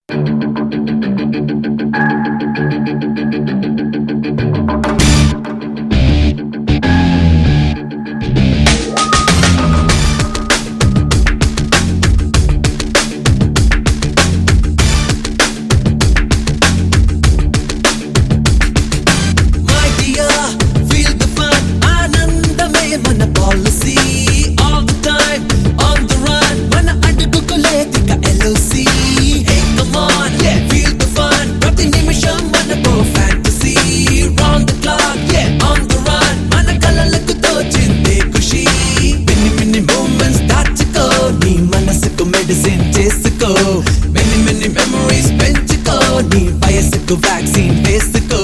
My dear, feel the fun. ఆనందమే మన policy all the time on the run. మన అడుగుకులేదిక LOC. Hey, come on, yeah, feel the fun. ప్రతి నిమిషం మనకో fantasy. Round the clock, yeah, on the run. మన కలలకు తోచిందే ఖుషి. మిన్ని మిన్ని moments దాచుకో. నీ మనసుకు మెడిసిన్ చేసుకో మెన్ని మెన్ని మెమరీస్ పెంచుకో నీ వయసుకు వ్యాక్సిన్ వేసుకో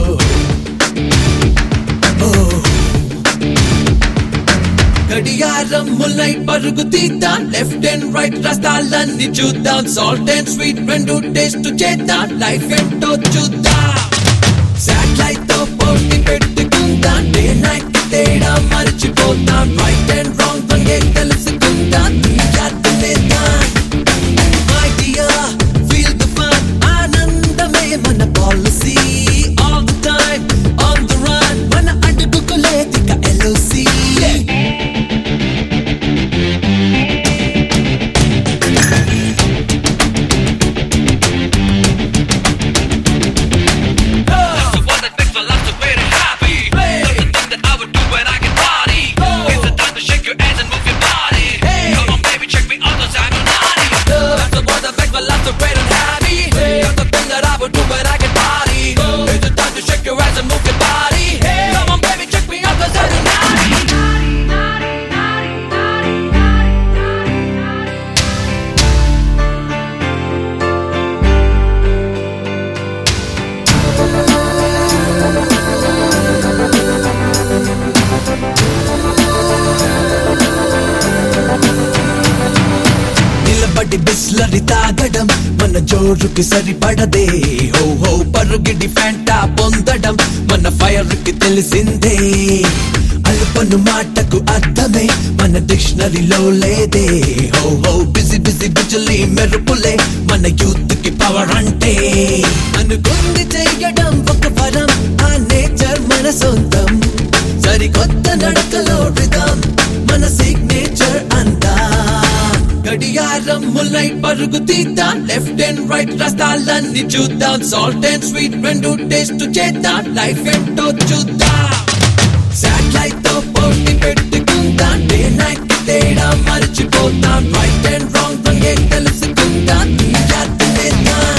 గడియారం ముల్లై పరుగు తీద్దాం లెఫ్ట్ అండ్ రైట్ రస్తాలన్నీ చూద్దాం సాల్ట్ అండ్ స్వీట్ రెండు టేస్ట్ చేద్దాం లైఫ్ ఏంటో చూద్దాం శాటిలైట్ తో పోటీ పెట్టుకుందాం డే నైట్ తేడా మర్చిపోతాం రైట్ అండ్ రాంగ్ తంగే తెలుసుకుందాం తీయాలేద్దాం My dear, feel the fun. ఆనందమే మన policy all the time on the run. మన అడుగుకులేదిక LOC. That's the one that makes my life so great and happy. That's the thing that I would do when I can party. It's the time to shake your ass and move your body. Come on, baby, check me out 'cause I'm your naughty. That's the one that makes my life so great and happy. That's the thing that I would do when I can party. It's the time to shake your ass and move your body. Come on, baby, check me out 'cause I'm your naughty. నిలబడి బిస్లరి తాగడం మన జోరుకి సరిపడదే హో హో పరుగిడి Fanta పొందడం మన fire కి తెలిసిందే అల్పను మాటకు అర్థమే మన డిక్షనరీలో లేదే హో హో బిజీ బిజీ బిజులి మెరుపులే మన యూత్ కి పవర్ అంటే అనుకుంది చెయ్యడం ఒక వరం ఆ నేచర్ మన సొంతం సరికొత్త నడకలో రిధం మన సిగ్నేచర్ అంతా గడియారం ముల్లై పరుగు తీద్దాం లెఫ్ట్ అండ్ రైట్ రస్తాలన్నీ చూద్దాం సాల్ట్ అండ్ స్వీట్ రెండు టేస్ట్ చేద్దాం లైఫ్ ఏంటో చూద్దాం శాటిలైట్ తో పోటీ పెట్టుకుందాం డే నైట్ తేడా మర్చిపోతాం రైట్ అండ్ రాంగ్ తంగే తెలుసుకుందాం తీయాలేద్దాం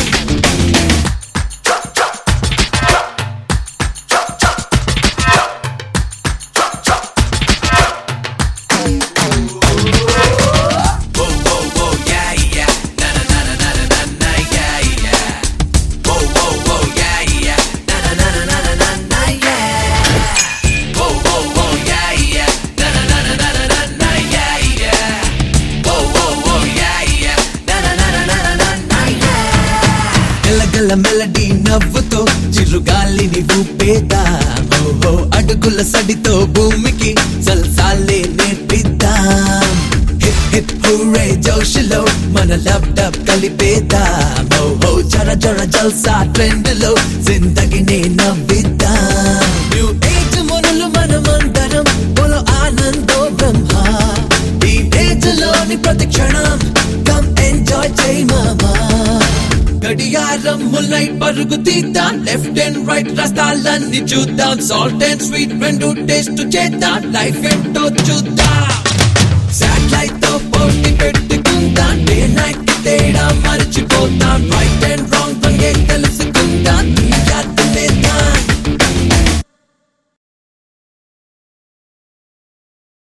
Whoa, whoa, whoa, yeah, yeah. Na na na na na na na na, yeah, yeah. Whoa, whoa, whoa, yeah, yeah. Na na na na na na na na, yeah. Whoa, whoa, whoa, yeah, yeah. Na na na na na na na na, yeah, yeah. Whoa, whoa, whoa, yeah, yeah. Na na na na na na na na, yeah. గలగల melody నవ్వుతో చిరుగాలిని ఊపేద్దాం ఓహో అడుగుల సడితో భూమికి సల్సాలే నేర్పిద్దాం hip hip హూరే జోషులో మన lub dub కలిపేద్దాం ఓహో జర జర జల్సా ట్రెండ్ లో జిందగినే నవ్విద్దాం న్యూ ఏజ్ మొదలు మనమందరం పొలో ఆనందో బ్రహ్మ ఈ ఏజ్ లోని ప్రతి క్షణం కమ్ ఎంజాయ్ చేయి మామా గడియారం ముల్లై పరుగు తీద్దాం లెఫ్ట్ అండ్ రైట్ రస్తాలన్నీ చూద్దాం సాల్ట్ అండ్ స్వీట్ రెండు టేస్ట్ చేద్దాం లైఫ్ ఏంటో చూద్దాం శాటిలైట్ తో పోటీ